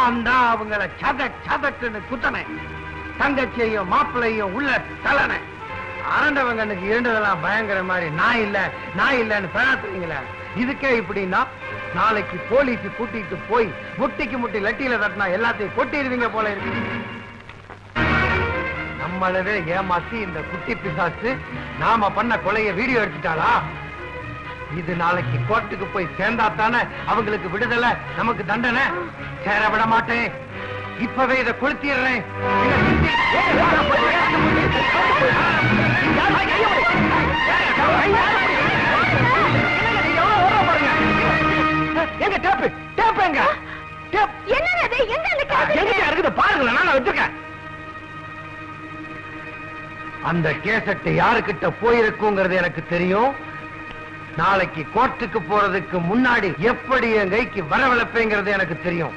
நான் தான் அவங்கள சதக் சதக்குன்னு குத்தனேன் தங்கச்சியையும் மாப்பிள்ளையும் உள்ள தலனேன் அரண்டவங்கனுக்கு இருந்ததெல்லாம் பயங்கர மாதிரி நான் இல்ல நான் இல்லன்னு பேசுறீங்களே இதுக்கே இப்படின்னா நாளைக்கு போலீஸ் கூட்டிட்டு போய் முட்டிக்கு முட்டி லட்டியில தட்டினா எல்லாத்தையும் கொட்டிடுவீங்க போல இருக்கு நம்மளவே ஏமாத்தி இந்த குட்டி பிசாசு நாம பண்ண கொலைய வீடியோ எடுத்துட்டாளா இது நாளைக்கு கோர்ட்டுக்கு போய் சேர்ந்தா தானே அவங்களுக்கு விடுதலை நமக்கு தண்டனை சேர விட மாட்டேன் இப்பவே இதை கொளுத்திடுறேன் எங்க டேப்பு டேப் எங்க டேப் என்னது அது? எங்க அந்த கேசட்? எங்க இருக்குது பாருங்களேன் நான் வச்சிருக்கேன் அந்த கேசட்டு யாருக்கிட்ட போயிருக்குங்கிறது எனக்கு தெரியும் நாளைக்கு கோர்ட்டுக்கு போறதுக்கு முன்னாடி எப்படி என் கைக்கு வரவழைப்பேங்கிறது எனக்கு தெரியும்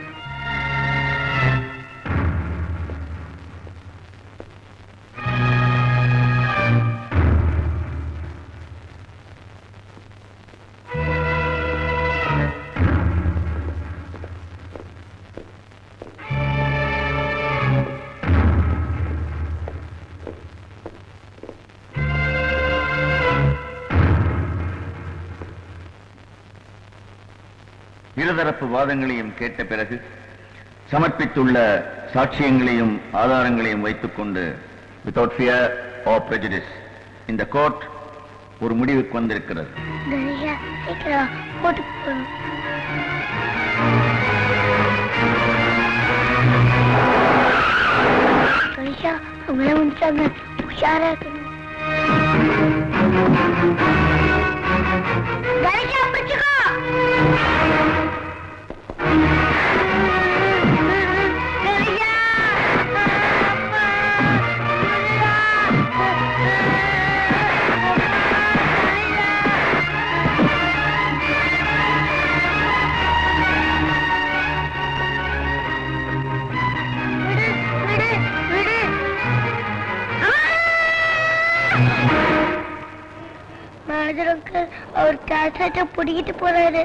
இருதரப்பு வாதங்களையும் கேட்ட பிறகு சமர்ப்பித்துள்ள சாட்சியங்களையும் ஆதாரங்களையும் வைத்துக்கொண்டு வித்தவுட் ஃபியர் ஆர் prejudice இந்த கோர்ட் ஒரு முடிவுக்கு வந்திருக்கிறது கணேஷா சீக்கிரம் போட்டு போகணும் கணேஷா அவங்கள வந்துட்டாங்க உஷாரா இருக்கணும் கணேஷா பிடிச்சுக்கோ கணேஷா அப்பா விடு விடு விடு மேஜருக்கு அவர் கேசட்டை பிடிக்கிட்டு போறாரு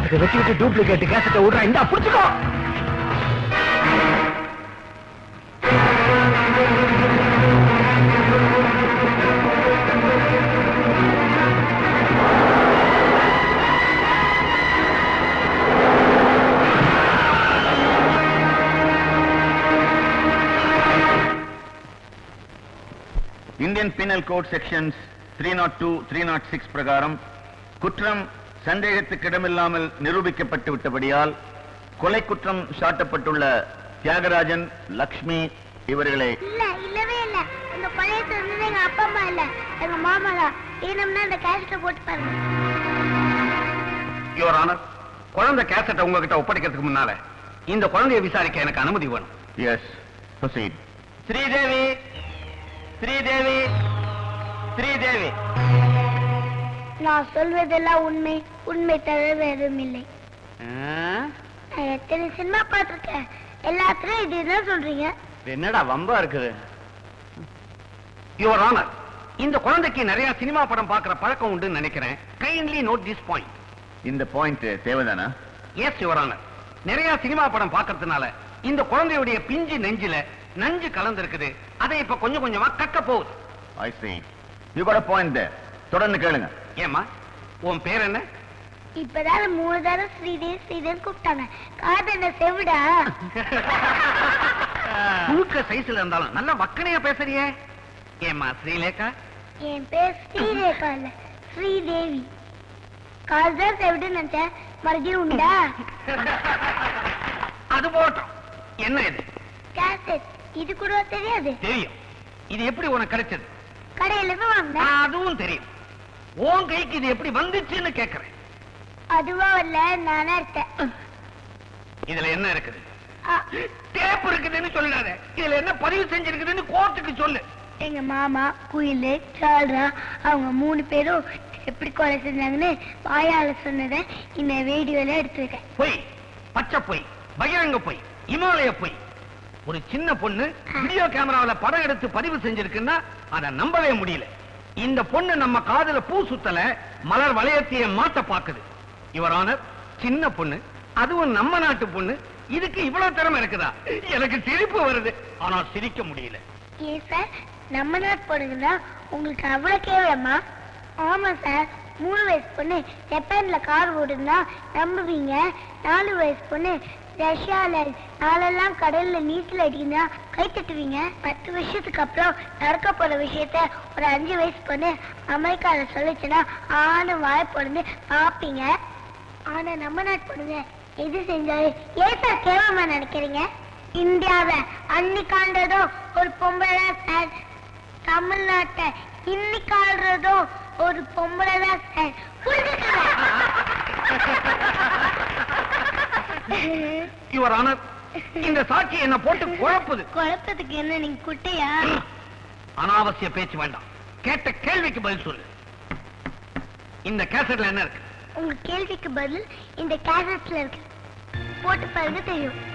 அதை வச்சுக்கிட்டு டூப்ளிகேட் கேசட்டை விடுறா இந்தா புடிச்சுக்கோ Indian penal code sections three nought two three nought six பிரகாரம் குற்றம் சந்தேகத்துக்கு இடமில்லாமல் நிரூபிக்கப்பட்டு விட்டபடியால் கொலை குற்றம் சாட்டப்பட்டுள்ள தியாகராஜன் லக்ஷ்மி இவர்களை இல்ல இல்லவே இல்ல இந்த பழையத்துல இருந்தது எங்க அப்பா அம்மா இல்ல எங்க மாமா தான் வேணும்னா இந்த கேசட்டை போட்டு பாருங்க யுவர் ஆனர் குழந்தை கேசட்டை உங்ககிட்ட ஒப்படைக்கிறதுக்கு முன்னால இந்த குழந்தையை விசாரிக்க எனக்கு அனுமதி வேணும் எஸ் ப்ரொசீட் ஸ்ரீதேவி ஸ்ரீதேவி ஸ்ரீதேவி நான் சொல்வதெல்லாம் உண்மை உண்மை தவிர வேறும் இல்லை நான் எத்தனை சினிமா பார்த்திருக்கேன் எல்லாத்துலயும் இதுதான் சொல்றீங்க என்னடா வம்பா இருக்குது யுவர் ஆனர் இந்த குழந்தைக்கு நிறைய சினிமா படம் பார்க்கிற பழக்கம் உண்டுன்னு நினைக்கிறேன் கைண்ட்லி நோட் திஸ் பாயிண்ட் இந்த பாயிண்ட் தேவைதானா எஸ் யுவர் ஆனர் நிறைய சினிமா படம் பார்க்கறதுனால இந்த குழந்தையுடைய பிஞ்சு நெஞ்சில நஞ்சு கலந்து இருக்குது அதை இப்ப கொஞ்சம் கொஞ்சமா கக்க போகுது ஐ see you got a point there தொடர்ந்து கேளுங்க ஏமா உன் பேர் என்ன இப்பதான் மூணு தடவை ஸ்ரீதேவி ஸ்ரீதேவி கூப்பிட்டாங்க காது என்ன செவிடா முழுக்க சைஸ்ல இருந்தாலும் நல்லா வக்கனையா பேசுறியே ஏமா ஸ்ரீலேகா என் பேர் ஸ்ரீரேகா இல்ல ஸ்ரீதேவி காது தான் செவிடுன்னு நினைச்சேன் மறுபடியும் உண்டா அது போட்டோம் என்ன இது கேசட் இது கூட தெரியாது தெரியும் இது எப்படி உனக்கு கிடைச்சது கடையில இருந்து வாங்கினேன் அதுவும் தெரியும் உன் கைக்கு இது எப்படி வந்துச்சுன்னு கேக்குறேன் அதுவா வரல நானா இருக்கேன் இதுல என்ன இருக்குது ஆ, டேப் இருக்குதுன்னு சொல்லாத இதுல என்ன பதிவு செஞ்சிருக்குதுன்னு கோர்ட்டுக்கு சொல்லு எங்க மாமா குயிலு சால்ரா அவங்க மூணு பேரும் எப்படி கொலை செஞ்சாங்கன்னு வாயால சொன்னதை இந்த வீடியோல எடுத்துருக்கேன் பொய் பச்சை பொய் பகிரங்க பொய் இமாலய பொய் ஒரு சின்ன பொண்ணு வீடியோ கேமராவுல படம் எடுத்து பதிவு செஞ்சிருக்குன்னா அதை நம்பவே முடியல இந்த பொண்ணு நம்ம காதுல பூ சுத்தல மலர் வளையத்தைய மாத்த பாக்குது இவர் ஆனர் சின்ன பொண்ணு அதுவும் நம்ம நாட்டு பொண்ணு இதுக்கு இவ்வளவு திறமை இருக்குதா எனக்கு சிரிப்பு வருது ஆனா சிரிக்க முடியல ஏன் சார் நம்ம நாட்டு பொண்ணுங்கன்னா உங்களுக்கு அவ்வளவு கேவலமா ஆமா சார் மூணு வயசு பொண்ணு ஜப்பான்ல கார் ஓடுனா நம்புவீங்க நாலு வயசு பொண்ணு ரஷ்யால நாளெல்லாம் கடல்ல நீச்சல் அடிக்குன்னா கை தட்டுவீங்க பத்து வருஷத்துக்கு அப்புறம் நடக்க போற விஷயத்த ஒரு அஞ்சு வயசு பொண்ணு அமெரிக்கால சொல்லுச்சுன்னா ஆணு வாய் பொண்ணு பாப்பீங்க ஆனா நம்ம நாட்டு பொண்ணுங்க எது செஞ்சாலும் ஏன் சார் கேவலமா நினைக்கிறீங்க இந்தியாவை அன்னைக்காண்டதும் ஒரு பொம்பளை தான் சார் தமிழ்நாட்டை இன்னைக்கு ஆள்றதும் ஒரு பொம்பளை தான் சார் இவர் ஆனர் இந்த சாட்சி என்ன போட்டு குழப்புது குழப்பத்துக்கு என்ன நீங்க குட்டையா அனாவசிய பேச்சு வேண்டாம் கேட்ட கேள்விக்கு பதில் சொல்லு இந்த கேசட்ல என்ன இருக்கு உங்க கேள்விக்கு பதில் இந்த கேசட்ல இருக்கு போட்டு பாருங்க தெரியும்